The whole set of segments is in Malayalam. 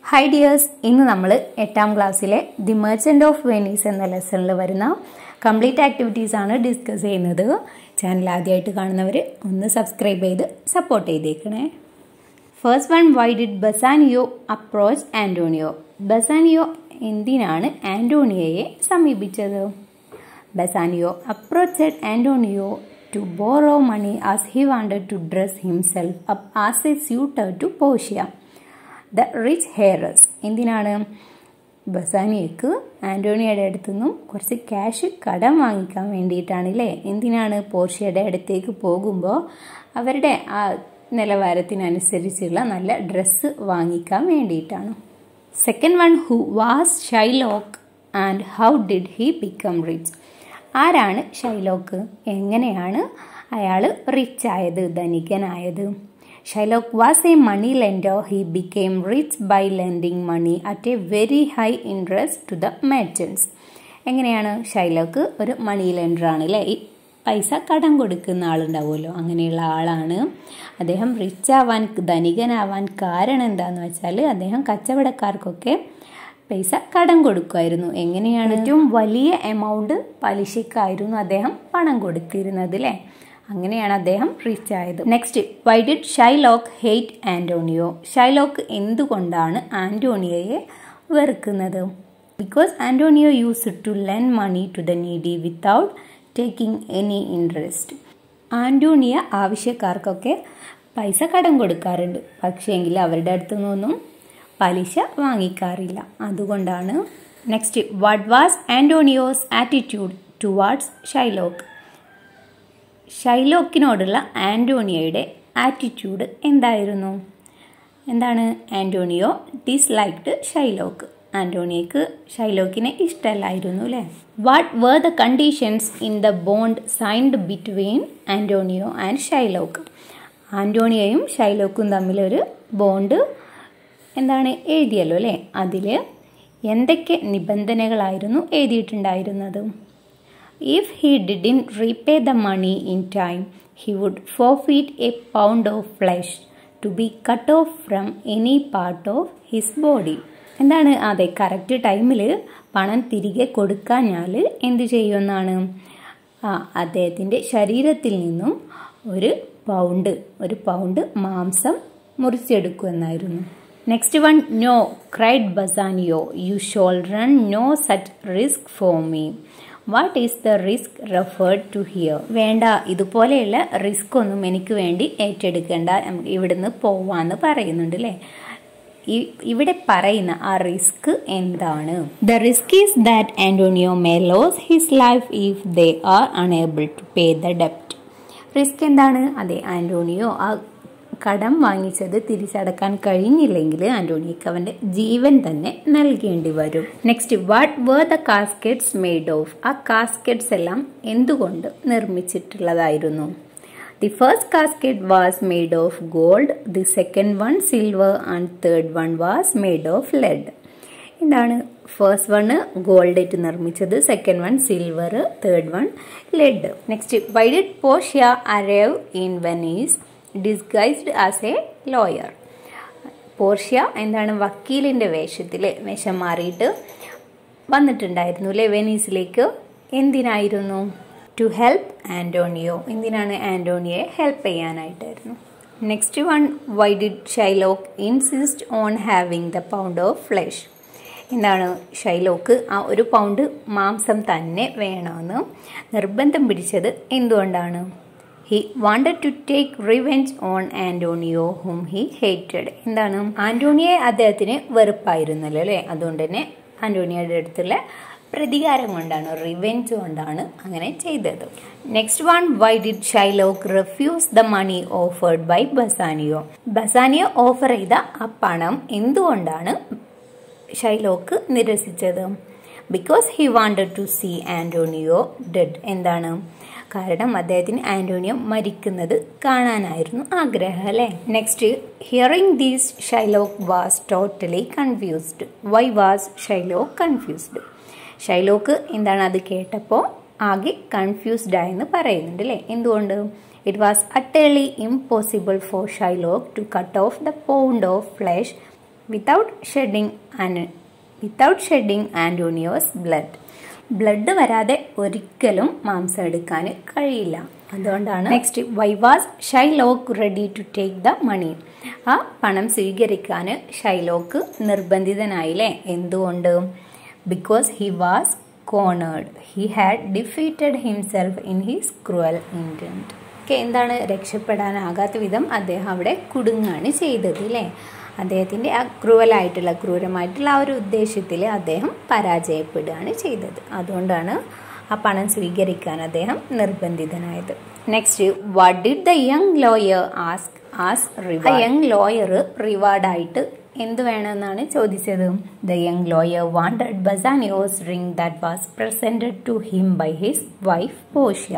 ഹൈ ഡിയേഴ്സ് ഇന്ന് നമ്മൾ എട്ടാം ക്ലാസ്സിലെ ദി മെർച്ചൻ്റ് ഓഫ് വെനീസ് എന്ന ലെസണിൽ വരുന്ന കംപ്ലീറ്റ് ആക്ടിവിറ്റീസ് ആണ് ഡിസ്കസ് ചെയ്യുന്നത് ചാനൽ ആദ്യമായിട്ട് കാണുന്നവർ ഒന്ന് സബ്സ്ക്രൈബ് ചെയ്ത് സപ്പോർട്ട് ചെയ്തേക്കണേ first one why did Bassanio approach Antonio Bassanio എന്തിനാണ് ആൻറ്റോണിയോയെ സമീപിച്ചത് Bassanio approached Antonio to borrow money as he wanted to dress himself up as a suitor to പോഷ്യ ദ റിച്ച് ഹെയറസ് എന്തിനാണ് ബസാനിയക്ക് ആൻറ്റോണിയുടെ അടുത്തു നിന്നും കുറച്ച് ക്യാഷ് കടം വാങ്ങിക്കാൻ വേണ്ടിയിട്ടാണ് അല്ലേ എന്തിനാണ് പോർഷ്യയുടെ അടുത്തേക്ക് പോകുമ്പോൾ അവരുടെ ആ നിലവാരത്തിനനുസരിച്ചുള്ള നല്ല ഡ്രസ്സ് വാങ്ങിക്കാൻ വേണ്ടിയിട്ടാണ് second one who was Shylock and how did he become rich ആരാണ് ഷൈലോക്ക് എങ്ങനെയാണ് അയാൾ റിച്ച് ആയത് ധനികനായത് Shylock was a money lender he became rich by lending money at a very high interest to the merchants എങ്ങനെയാണ് ഷൈലോക്ക് ഒരു മണി ലെൻഡർ ആണ് അല്ലേ ഈ പൈസ കടം കൊടുക്കുന്ന ആളുണ്ടാവുമല്ലോ അങ്ങനെയുള്ള ആളാണ് അദ്ദേഹം റിച്ച് ആവാൻ ധനികനാവാൻ കാരണം എന്താന്ന് വെച്ചാൽ അദ്ദേഹം കച്ചവടക്കാർക്കൊക്കെ പൈസ കടം കൊടുക്കുമായിരുന്നു എങ്ങനെയാണ് ഏറ്റവും വലിയ എമൗണ്ട് പലിശക്കായിരുന്നു അദ്ദേഹം പണം കൊടുത്തിരുന്നത് അല്ലേ അങ്ങനെയാണ് അദ്ദേഹം റിച്ച് ആയത് next why did Shylock hate Antonio Shylock എന്തുകൊണ്ടാണ് ആന്റോണിയോയെ വെറുക്കുന്നത് because Antonio use to lend money to the needy without taking any interest Antonio ആവശ്യക്കാർക്കൊക്കെ പൈസ കടം കൊടുക്കാറുണ്ട് പക്ഷേങ്കിൽ അവരുടെ അടുത്തു നിന്നൊന്നും പലിശ വാങ്ങിക്കാറില്ല അതുകൊണ്ടാണ് next what was Antonio's attitude towards Shylock ഷൈലോക്കിനോടുള്ള ആന്റോണിയയുടെ ആറ്റിറ്റ്യൂഡ് എന്തായിരുന്നു എന്താണ് ആന്റോണിയോ ഡിസ്ലൈക്ഡ് ഷൈലോക്ക് ആന്റോണിയക്ക് ഷൈലോക്കിനെ ഇഷ്ടമല്ലായിരുന്നു അല്ലേ what were the conditions in the bond signed between Antonio and Shylock ആന്റോണിയയും ഷൈലോക്കും തമ്മിലൊരു ബോണ്ട് എന്താണ് എഴുതിയല്ലോ അല്ലേ അതിൽ എന്തൊക്കെ നിബന്ധനകളായിരുന്നു എഴുതിയിട്ടുണ്ടായിരുന്നത് if he didn't repay the money in time he would forfeit a pound of flesh to be cut off from any part of his body എന്താണ് അതെ കറക്റ്റ് ടൈമിൽ പണം തിരികെ കൊടുക്കാഞ്ഞാൽ എന്ത് ചെയ്യുമെന്നാണ് ആ അദ്ദേഹത്തിൻ്റെ ശരീരത്തിൽ നിന്നും ഒരു പൗണ്ട് ഒരു പൗണ്ട് മാംസം മുറിച്ചെടുക്കുമെന്നായിരുന്നു next one no cried Bassanio you shall run no such risk for me what is the risk referred to here വേണ്ട ഇതുപോലെയുള്ള റിസ്ക് ഒന്നും എനിക്ക് വേണ്ടി ഏറ്റെടുക്കേണ്ട ഇവിടുന്ന് പോവാന്ന് പറയുന്നുണ്ട് അല്ലേ ഇവിടെ പറയുന്ന ആ റിസ്ക് എന്താണ് the risk is that Antonio may lose his life if they are unable to pay the ഡെപ്റ്റ് റിസ്ക് എന്താണ് അതെ ആന്റോണിയോ ആ കടം വാങ്ങിച്ചത് തിരിച്ചടക്കാൻ കഴിഞ്ഞില്ലെങ്കിൽ ആന്റോണിയക്ക് അവന്റെ ജീവൻ തന്നെ നൽകേണ്ടി വരും next what were the caskets made of ആ കാസ്കറ്റ്സ് എല്ലാം എന്തുകൊണ്ട് നിർമ്മിച്ചിട്ടുള്ളതായിരുന്നു the first casket was made of gold the second one silver and third one was made of lead എന്താണ് ഫസ്റ്റ് വണ് ഗോൾഡ് ആയിട്ട് നിർമ്മിച്ചത് second one silver third one lead next why did പോഷ്യ arrive in Venice disguised as a lawyer Portia എന്താണ് വക്കീലിൻ്റെ വേഷത്തിൽ വേഷം മാറിയിട്ട് വന്നിട്ടുണ്ടായിരുന്നു അല്ലേ വെനീസിലേക്ക് എന്തിനായിരുന്നു ടു ഹെൽപ്പ് ആൻറ്റോണിയോ എന്തിനാണ് ആൻറ്റോണിയെ ഹെൽപ്പ് ചെയ്യാനായിട്ടായിരുന്നു next one why did Shylock insist on having the pound of flesh എന്താണ് ഷൈലോക്ക് ആ ഒരു പൗണ്ട് മാംസം തന്നെ വേണമെന്ന് നിർബന്ധം പിടിച്ചത് എന്തുകൊണ്ടാണ് he wanted to take revenge on Antonio hmm he hated എന്താണ് ആന്റോണിയെ അദ്ദേഹത്തിന് വെറുപ്പായിരുന്നല്ലോ അല്ലേ അതുകൊണ്ട് തന്നെ ആന്റോണിയുടെ അടുത്തുള്ള പ്രതികാരം കൊണ്ടാണ് റിവെഞ്ച് കൊണ്ടാണ് അങ്ങനെ ചെയ്തത് next one why did Shylock refuse the money offered by Bassanio Bassanio offer ചെയ്ത ആ പണം എന്തുകൊണ്ടാണ് ഷൈലോക്ക് നിരസിച്ചത് because he wanted to see Antonio dead എന്താണ് കാരണം അദ്ദേഹത്തിന് ആന്റോണിയോ മരിക്കുന്നത് കാണാനായിരുന്നു ആഗ്രഹം അല്ലേ next hearing these Shylock was totally confused why was Shylock confused Shylock എന്താണ് അത് കേട്ടപ്പോൾ ആകെ കൺഫ്യൂസ്ഡ് ആയെന്ന് പറയുന്നുണ്ട് അല്ലേ എന്തുകൊണ്ട് it was utterly impossible for Shylock to cut off the pound of flesh without shedding and without shedding Antonio's blood blood വരാതെ ഒരിക്കലും മാംസം എടുക്കാൻ കഴിയില്ല അതുകൊണ്ടാണ് next why was Shylock ready to take the money ആ പണം സ്വീകരിക്കാൻ ഷൈലോക്ക് നിർബന്ധിതനായില്ലേ എന്തുകൊണ്ട് because he was cornered he had defeated himself in his cruel intent ഒക്കെ എന്താണ് രക്ഷപ്പെടാനാകാത്ത വിധം അദ്ദേഹം അവിടെ കുടുങ്ങാണ് ചെയ്തത് അല്ലേ അദ്ദേഹത്തിൻ്റെ ആ ക്രൂവലായിട്ടുള്ള ക്രൂരമായിട്ടുള്ള ആ ഒരു ഉദ്ദേശത്തിൽ അദ്ദേഹം പരാജയപ്പെടുകയാണ് ചെയ്തത് അതുകൊണ്ടാണ് ആ പണം സ്വീകരിക്കാൻ അദ്ദേഹം നിർബന്ധിതനായത് next what did the young lawyer ask as reward young lawyer റിവാർഡായിട്ട് എന്ത് വേണമെന്നാണ് ചോദിച്ചത് the young lawyer wanted Bassanio's ring that was presented to him by his wife പോഷ്യ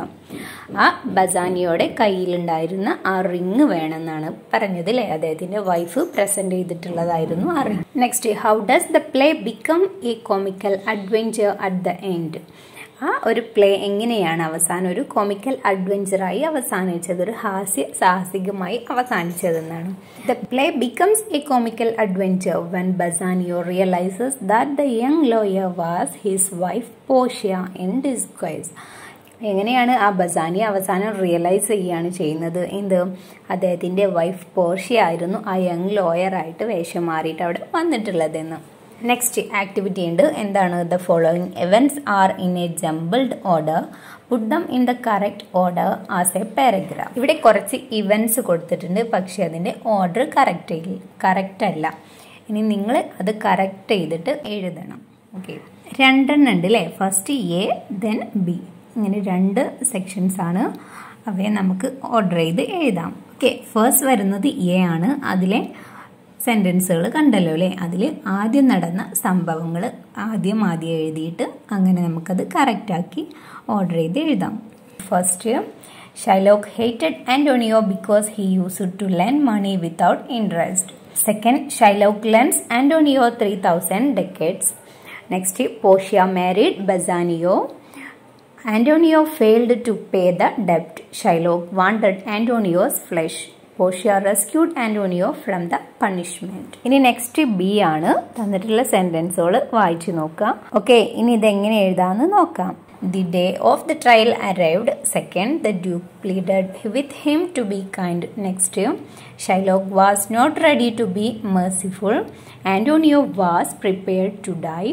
ആ ബസാനിയോടെ കയ്യിലുണ്ടായിരുന്ന ആ റിങ് വേണമെന്നാണ് പറഞ്ഞത് അല്ലേ അദ്ദേഹത്തിന്റെ വൈഫ് പ്രസന്റ് ചെയ്തിട്ടുള്ളതായിരുന്നു ആ ring next how does the play become a comical adventure at the end ആ ഒരു പ്ലേ എങ്ങനെയാണ് അവസാനം ഒരു കോമിക്കൽ അഡ്വഞ്ചറായി അവസാനിച്ചത് ഒരു ഹാസ്യ സാഹസികമായി അവസാനിച്ചതെന്നാണ് the play becomes a comical adventure when Bassanio realises that the young lawyer was his wife പോഷ്യ ഇൻ ഡിസ്ക്വൈസ് എങ്ങനെയാണ് ആ ബസാനി അവസാനം റിയലൈസ് ചെയ്യുകയാണ് ചെയ്യുന്നത് എന്ത് അദ്ദേഹത്തിൻ്റെ വൈഫ് പോർഷ്യ ആയിരുന്നു ആ യങ് ലോയറായിട്ട് വേഷം മാറിയിട്ട് അവിടെ വന്നിട്ടുള്ളതെന്ന് നെക്സ്റ്റ് ആക്ടിവിറ്റി ഉണ്ട് എന്താണ് the following events are in a jumbled order put them in the correct order as a paragraph ഇവിടെ കുറച്ച് ഇവൻസ് കൊടുത്തിട്ടുണ്ട് പക്ഷെ അതിൻ്റെ ഓർഡർ കറക്റ്റ് കറക്റ്റ് അല്ല ഇനി നിങ്ങൾ അത് കറക്റ്റ് ചെയ്തിട്ട് എഴുതണം ഓക്കെ രണ്ടെണ്ണം ഉണ്ട് അല്ലേ ഫസ്റ്റ് എ ദെൻ ബി ഇങ്ങനെ രണ്ട് സെക്ഷൻസ് ആണ് അവയെ നമുക്ക് ഓർഡർ ചെയ്ത് എഴുതാം ഓക്കെ ഫസ്റ്റ് വരുന്നത് എ ആണ് അതിലെ സെൻറ്റൻസുകൾ കണ്ടല്ലോ അല്ലേ അതിൽ ആദ്യം നടന്ന സംഭവങ്ങൾ ആദ്യം ആദ്യം എഴുതിയിട്ട് അങ്ങനെ നമുക്കത് കറക്റ്റാക്കി ഓർഡർ ചെയ്ത് എഴുതാം first Shylock hated Antonio because he use to lend money without interest second Shylock lens Antonio three thousand decades next പോഷ്യ married Bassanio Antonio failed to pay the ഡെപ്റ്റ് Shylock wanted ആൻറ്റോണിയോസ് flush പോഷ്യ rescued Antonio from the punishment ഇനി നെക്സ്റ്റ് ബി ആണ് തന്നിട്ടുള്ള സെന്റൻസുകൾ വായിച്ചു നോക്കാം ഓക്കെ ഇനി ഇതെങ്ങനെ എഴുതാന്ന് നോക്കാം the day of the trial arrived second the duke pleaded with him to be kind next Shylock was not ready to be merciful Antonio was prepared to die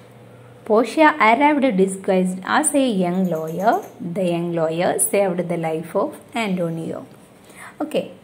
Portia arrived disguised as a young lawyer. The young lawyer saved the life of Antonio. Okay,